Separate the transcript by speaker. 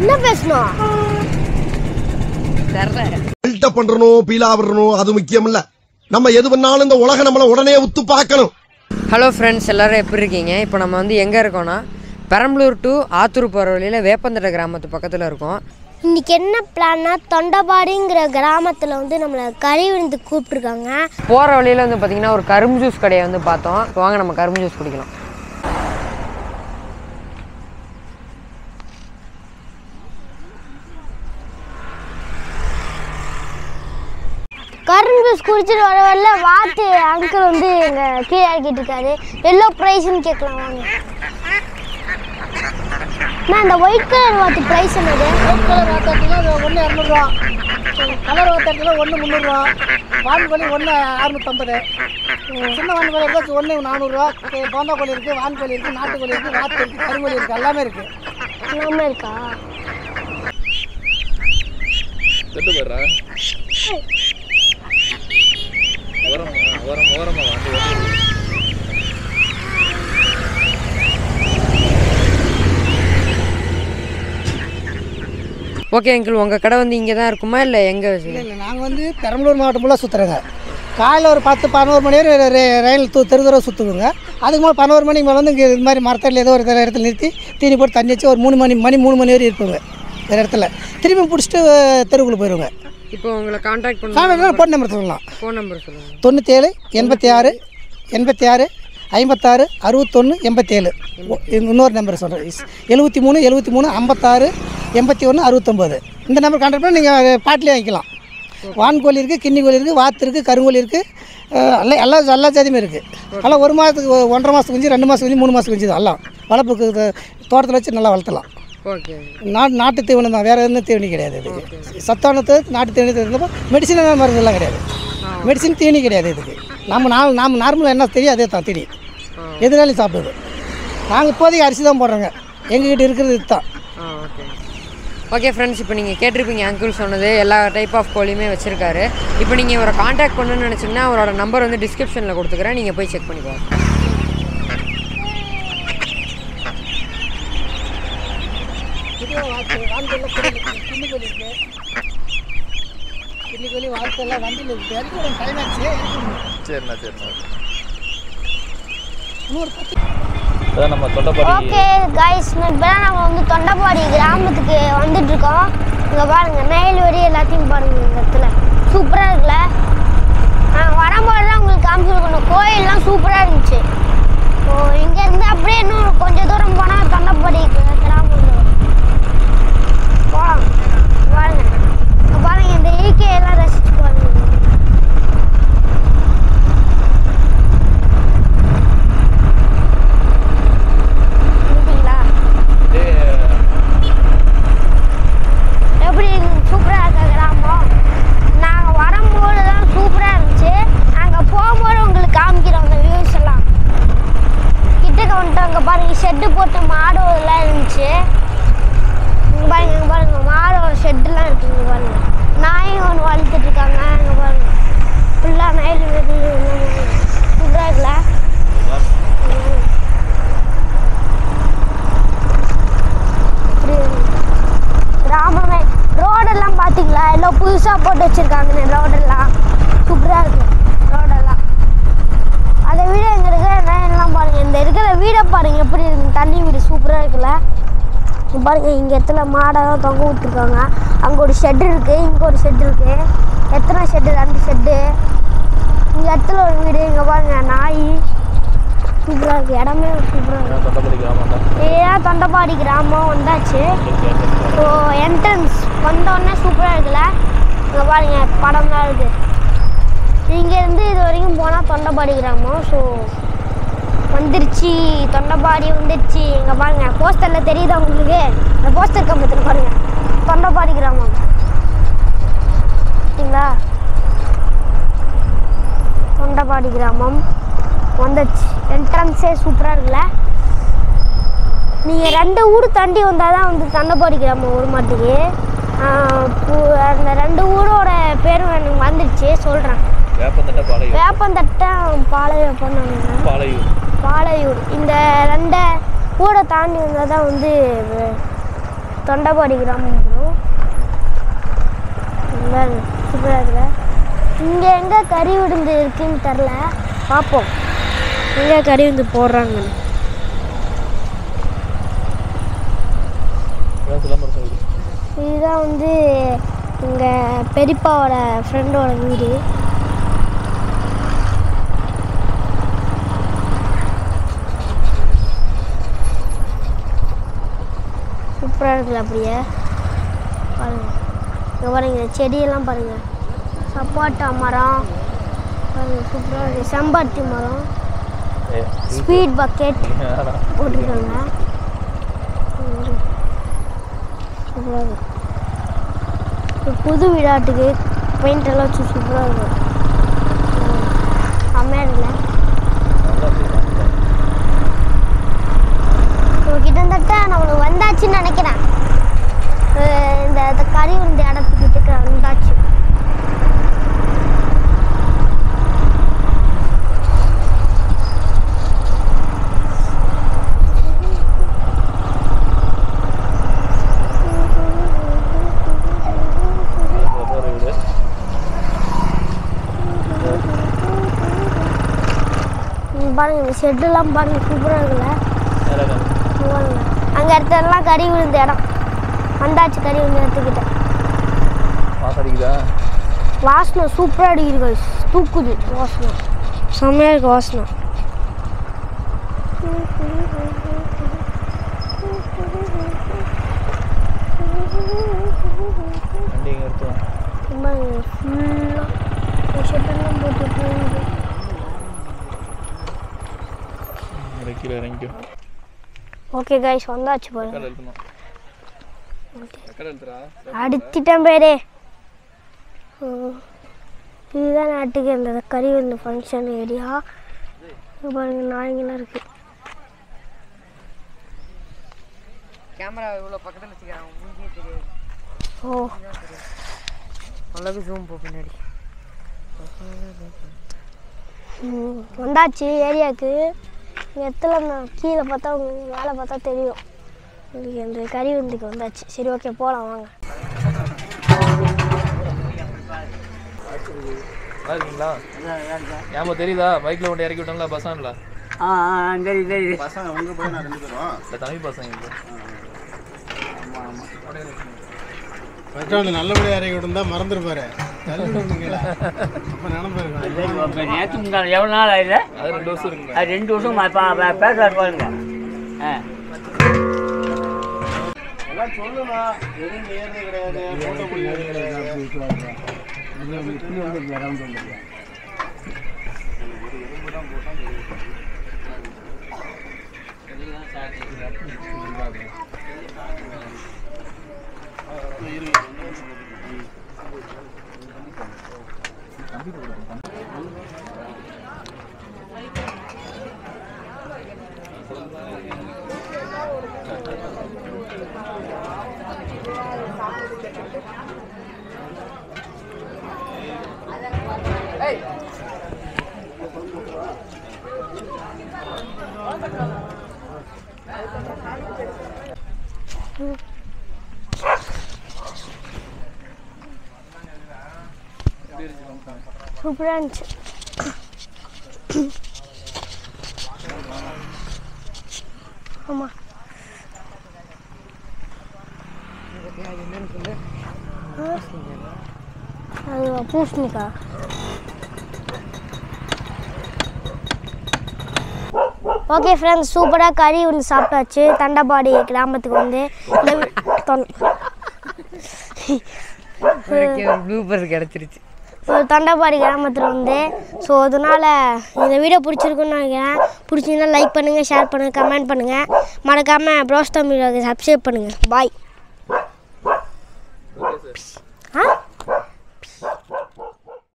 Speaker 1: என்ன பேசணும்
Speaker 2: பில்டப் பண்றணும் பீலா விடணும் அது முக்கியம் இல்ல நம்ம எது பண்ணாலும் இந்த உலக நம்மள உடனே உத்து பார்க்கணும்
Speaker 3: ஹலோ ஃப்ரெண்ட்ஸ் எல்லாரும் எப்படி இருக்கீங்க இப்போ நம்ம வந்து எங்கே இருக்கோம்னா பெரம்பலூர் டு ஆத்தூர் போகிற வழியில் வேப்பந்தட்டை கிராமத்து பக்கத்தில் இருக்கோம்
Speaker 1: இன்னைக்கு என்ன பிளான்னா தொண்டபாடிங்கிற கிராமத்தில் வந்து நம்மளை கறி விருந்து கூப்பிட்ருக்காங்க
Speaker 3: போகிற வழியில் வந்து பார்த்திங்கன்னா ஒரு கரும்பு ஜூஸ் கடையை வந்து பார்த்தோம் இப்போ வாங்க நம்ம கரும்பு ஜூஸ் குடிக்கலாம்
Speaker 1: கரும்பு ஜூஸ் குடிச்சிட்டு வர வரல வாத்து அங்கிள் வந்து எங்கள் கீழே இறக்கிட்டு இருக்காரு எல்லோ ப்ரைஸ்னு கேட்கலாம் வாங்க நான் இந்த ஒயிட் கலர் வாத்து ப்ரைஸ் என்னது
Speaker 4: ஒயிட் கலர் வாத்தாட்டினா அது ஒன்று இரநூறுவா கலர் வாத்தாட்டினா ஒன்று முந்நூறுரூவா வான்கோழி ஒன்று அறுநூத்தம்பது சின்ன வான்கோழி இருக்குது ஒன்று நானூறுரூவா போந்தா கோழி இருக்குது வான்கோழி இருக்குது நாட்டுக்கோழி இருக்குது வாத்து இருக்குது கருங்கோழி இருக்குது எல்லாமே இருக்குது
Speaker 1: எல்லாமே இருக்கா
Speaker 5: செட்டு போயிடுறா ஓரமா ஓரமா ஓரமா வந்து வந்து
Speaker 3: ஓகே அங்கிள் உங்கள் கடை வந்து இங்கே தான் இருக்குமா இல்லை எங்கே
Speaker 4: இல்லை இல்லை நாங்கள் வந்து பெரம்பலூர் மாவட்டம் ஃபுல்லாக சுற்றுறோங்க காலையில் ஒரு பத்து பதினோரு மணி வரை ரெ- ரயில் து தெரு தெருவா சுற்றுவோங்க அதுக்கு மேலே பதினோரு மணிக்கு மேலே வந்து இங்கே இது மாதிரி மரத்தடியில் ஏதோ ஒரு இடத்துல நிறுத்தி தீனி போட்டு தண்ணி வச்சு ஒரு மூணு மணி மணி மூணு மணி வரை இருப்போங்க வேறு இடத்துல திரும்பி பிடிச்சிட்டு தெருவுக்குள்ளே போயிடுவோங்க
Speaker 3: இப்போ உங்களை காண்டாக்ட் பண்ண
Speaker 4: கான்டாக்ட் போன் நம்பர் சொல்லலாம்
Speaker 3: ஃபோன் நம்பர் சொல்லுங்கள்
Speaker 4: தொண்ணூற்றேழு எண்பத்தி ஆறு எண்பத்தி ஆறு ஐம்பத்தாறு அறுபத்தொன்று எண்பத்தேழு இன்னொரு நம்பர் சொல்கிறேன் எழுபத்தி மூணு எழுபத்தி மூணு ஐம்பத்தாறு எண்பத்தி ஒன்று அறுபத்தொம்போது இந்த நம்பர் கான்டாக்ட் பண்ணி நீங்கள் பாட்டிலே வாங்கிக்கலாம் வான்கோழி இருக்குது கிண்ணி கோழி இருக்குது வாத்து இருக்குது கருங்கோழி இருக்குது எல்லாம் எல்லா எல்லா ஜாதியுமே இருக்குது எல்லாம் ஒரு மாதத்துக்கு ஒ- ஒன்றரை மாதத்துக்கு குஞ்சு ரெண்டு மாதத்துக்கு குஞ்சு மூணு மாதத்துக்கு குஞ்சு தான் எல்லாம் வளர்ப்புக்கு இது தோட்டத்தில் வச்சு நல்லா வளர்த்தலாம்
Speaker 3: ஓகே
Speaker 4: நாட்டு நாட்டு தீவனம் தான் வேறு எதுவும் தீவனி கிடையாது இதுக்கு சத்தானது நாட்டு தீவனி இருந்தப்போ மெடிசனான மருந்துலாம் கிடையாது மெடிசின் தீனி கிடையாது இதுக்கு நம்ம நாள் நாம் நார்மலாக என்ன தெரியும் அதே தான் தீனி எதுனாலும் சாப்பிடுது நாங்கள் இப்போதைக்கு அரிசி தான் போடுறோங்க எங்ககிட்ட இருக்கிறது இதுதான்
Speaker 3: ஆ ஓகே ஓகே ஃப்ரெண்ட்ஸ் இப்போ நீங்கள் கேட்டிருப்பீங்க அங்கிள் சொன்னது எல்லா டைப் ஆஃப் கோழியுமே வச்சுருக்காரு இப்போ நீங்கள் இவரை காண்டாக்ட் பண்ணணும்னு நினச்சிங்கன்னா அவரோட நம்பர் வந்து டிஸ்கிரிப்ஷனில் கொடுத்துக்கிறேன் நீங்கள் போய் செக் பண்ணி பாருங்க
Speaker 4: இதுவே வாத்து வான்கோழியில் கோழி கிண்ணி கோழி இருக்குது கிண்ணி கோழி வாத்து எல்லாம் வண்டியில் இருக்குது இறக்கி விடும் டைம் ஆச்சு இறக்கி விடணும்.
Speaker 5: சரிண்ணா சரிண்ணா
Speaker 4: இன்னொரு பத்து
Speaker 5: அதான் நம்ம தொண்டைப்பாடி
Speaker 1: ஓகே கைஸ் இப்போ நம்ம வந்து தொண்டபாடி கிராமத்துக்கு வந்துட்டு இருக்கோம் இங்கே பாருங்க நெய்வேலி எல்லாத்தையும் பாருங்க இந்த இடத்துல சூப்பராக இருக்குல்ல நான் வரும்போது தான் உங்களுக்கு காமிச்சிருக்கணும் கோயிலெலாம் சூப்பராக இருந்துச்சு ஸோ இங்கேருந்து அப்படியே இன்னும் கொஞ்சம் தூரம் போனால் தொண்டபாடி கிராமம் வரும். போகலாம் பாருங்க இங்க பாருங்க இந்த இயற்கையெல்லாம் ரசிச்சு பாருங்க பார்த்தீங்களா எப்படி சூப்பராக இருக்க கிராமம் நாங்கள் வரும்போது தான் சூப்பராக இருந்துச்சு நாங்கள் போகும்போது உங்களுக்கு காமிக்கிறோம் அந்த வியூஸ் எல்லாம் கிட்டக்க வந்துட்டு அங்கே பாருங்க ஷெட்டு போட்டு மாடு எல்லாம் இருந்துச்சு இங்கே பாருங்க இங்கே பாருங்க மாடோட ஷெட்டுலாம் இருக்கு இங்கே பாருங்க நாயும் ஒன்று வளர்த்துட்டு இருக்காங்க இங்கே பாருங்க ஃபுல்லாக நைல் சூப்பராக இருக்குல்ல ம். இப்படி கிராமமே ரோடெல்லாம் பார்த்தீங்களா எல்லாம் புதுசாக போட்டு வச்சுருக்காங்க ரோடெல்லாம் சூப்பராக இருக்கு ரோடெல்லாம் அதை விட இங்கே இருக்கிற எல்லாம் பாருங்கள் இந்த இருக்கிற வீடை பாருங்கள் எப்படி இருக்கு தண்ணி வீடு சூப்பராக இருக்குல்ல இங்க பாருங்க இங்கே எத்தனை மாடெல்லாம் தொங்க விட்டுருக்காங்க அங்கே ஒரு ஷெட் இருக்குது இங்கே ஒரு ஷெட் இருக்குது எத்தனை ஷெட்டு ரெண்டு ஷெட்டு இங்கே இடத்துல ஒரு வீடு இங்கே பாருங்க நாய் சூப்பராக இருக்குது இடமே சூப்பராக இருக்குது
Speaker 5: தொண்டைப்பாடி கிராமம் தான்
Speaker 1: இதுதான் தொண்டபாடி கிராமம் வந்தாச்சு ஸோ என்ட்ரன்ஸ் வந்தோடனே சூப்பராக இருக்குல்ல இங்கே பாருங்க படம்லாம் இருக்குது இங்கேருந்து இது வரைக்கும் போனால் தொண்டபாடி கிராமம் ஸோ வந்துருச்சு தொண்டபாடி வந்துருச்சு இங்கே பாருங்க போஸ்டரில் தெரியுதா உங்களுக்கு இந்த போஸ்டர் கம்பத்தில் பாருங்க தொண்டபாடி கிராமம் சரிங்களா தொண்டபாடி கிராமம் வந்துச்சு என்ட்ரன்ஸே சூப்பராக இருக்குல்ல நீங்கள் ரெண்டு ஊர் தாண்டி வந்தால் தான் வந்து தொண்டபாடி கிராமம் ஒரு மாட்டுக்கு அந்த ரெண்டு ஊரோட பேரும் எனக்கு வந்துடுச்சு சொல்கிறேன்
Speaker 5: வேப்பந்தட்டை பாளையம்
Speaker 1: வேப்பந்தட்டம் பாளையம்
Speaker 5: பாளையூர்
Speaker 1: பாளையூர் இந்த ரெண்டை ஊரை தாண்டி வந்தால் தான் வந்து வே- தொண்டைப்பாடி கிராமம் ப்ரோ சூப்பராக இருக்குல்ல இங்கே எங்கே கறி விருந்து இருக்குன்னு தெரில பார்ப்போம் எங்கே கறி விருந்து போடுறாங்கன்னு
Speaker 5: இதான் சிலம்பரம் சைடு
Speaker 1: இதுதான் வந்து எங்கள் பெரியப்பாவோட ஃப்ரெண்டோட வீடு சூப்பராக இருக்குல்ல அப்படியே பாருங்க இங்கே பாருங்க இந்த செடியெல்லாம் பாருங்க சப்போட்டா மரம் பாருங்க சூப்பராக இருக்குது செம்பருத்தி மரம்
Speaker 5: ஏ
Speaker 1: ஸ்பீட் பக்கெட் போட்டிருக்காங்க சூப்பராக இருக்கு ஒரு புது விளையாட்டுக்கு பெயிண்ட் எல்லாம் வச்சு சூப்பராக இருக்கும் செம்மையாக இருக்குல்ல இப்போ கிட்டத்தட்ட நம்மளுக்கு வந்தாச்சுன்னு நினைக்கிறேன் அஹ் இந்த இந்த கறி இந்த இடத்துக்கிட்ட வந்தாச்சு
Speaker 5: போகிற வீடு
Speaker 1: இங்க பாருங்க இந்த ஷெட்டெல்லாம் பாருங்க சூப்பராக இருக்குல்ல
Speaker 5: நேராக
Speaker 1: இங்க பாருங்க அங்கே இடத்துலலாம் கறி விழுந்த இடம் வந்தாச்சு கறி விழுந்த இடத்துக்கிட்ட
Speaker 5: மாசம் அடிக்குதா
Speaker 1: வாசனை சூப்பராக அடிக்குது guys. தூக்குது வாசனை செம்மையாக இருக்கு வாசனை
Speaker 5: வண்டி இங்கே எடுத்துவோம்
Speaker 1: ஃபுல்லாக ஷெட்டெல்லாம் போட்டு போகுது
Speaker 5: இங்கே கீழே இறங்கிக்கோ
Speaker 1: ஓகே கைஸ் வந்தாச்சு பாருங்க
Speaker 5: கடை எழுத்தணும் கடை எழுத்துறா
Speaker 1: அடிச்சிட்டேன் பேரே ம். இதுதான் நாட்டுக்கு இந்த கறி வந்து ஃபங்க்ஷன் ஏரியா இங்க பாருங்க நாய்ங்களாம் இருக்கு
Speaker 3: கேமரா இவ்வளோ பக்கத்தில் வச்சுக்கிறாங்க மூஞ்சியே தெரியாது
Speaker 1: ஓ
Speaker 3: அளவுக்கு ஜூம் போ பின்னாடி
Speaker 1: ம். வந்தாச்சு ஏரியாவுக்கு எத்தனை நான் கீழே பார்த்தா உங்களுக்கு மேலே பார்த்தா தெரியும் உங்களுக்கு இந்த கறி விருந்துக்கு வந்தாச்சு சரி ஓகே போகலாம் வாங்க
Speaker 5: நல்லா இருக்கீங்களா ஞாபகம் தெரியுதா பைக்கில் கொண்டு இறக்கி விட்டாங்களா பஸ் ஸ்டாண்டில்
Speaker 6: ஆ ஆ தெரியுது தெரியுது
Speaker 5: இந்த தம்பி பசங்க இது.
Speaker 7: பக்கம் நல்லபடியாக இறக்கி விட்டுருந்தா மறந்துருப்பாரு தள்ளி விட்டுருந்தீங்களா அப்போ நினப்பிருக்கோம்
Speaker 6: நேற்று முந்தாள் எவ்வளோ நாள் ஆயிடுது
Speaker 5: அது ரெண்டு வருஷம் இருக்குங்க
Speaker 6: அது ரெண்டு வருஷம் பா- பா- பா- பேசுறாரு பாருங்க ஆ
Speaker 7: எல்லாம் சொல்லுமா எதுவும் செய்யறது கிடையாது ஃபோட்டோ பிடிக்கிறது கிடையாது
Speaker 1: சூப்பராக இருந்துச்சு ஆமாம் அது பூசணிக்கா ஓகே ஃப்ரெண்ட்ஸ் சூப்பராக கறி ஒன்று சாப்பிட்டாச்சு தண்டபாடி கிராமத்துக்கு வந்து இந்த வி- தொன்-
Speaker 3: ஒரு ப்ளூபர் கிடச்சிருச்சு
Speaker 1: ஒரு தண்டபாடி கிராமத்தில் வந்து ஸோ அதனால் இந்த வீடியோ பிடிச்சிருக்குன்னு நினைக்கிறேன் பிடிச்சிருந்தா லைக் பண்ணுங்கள் ஷேர் பண்ணுங்கள் கமெண்ட் பண்ணுங்கள் மறக்காமல் ப்ரோஸ்டம் வீடியோக்கு சப்ஸ்கிரைப் பண்ணுங்கள் பாய்
Speaker 5: ஓகே சார்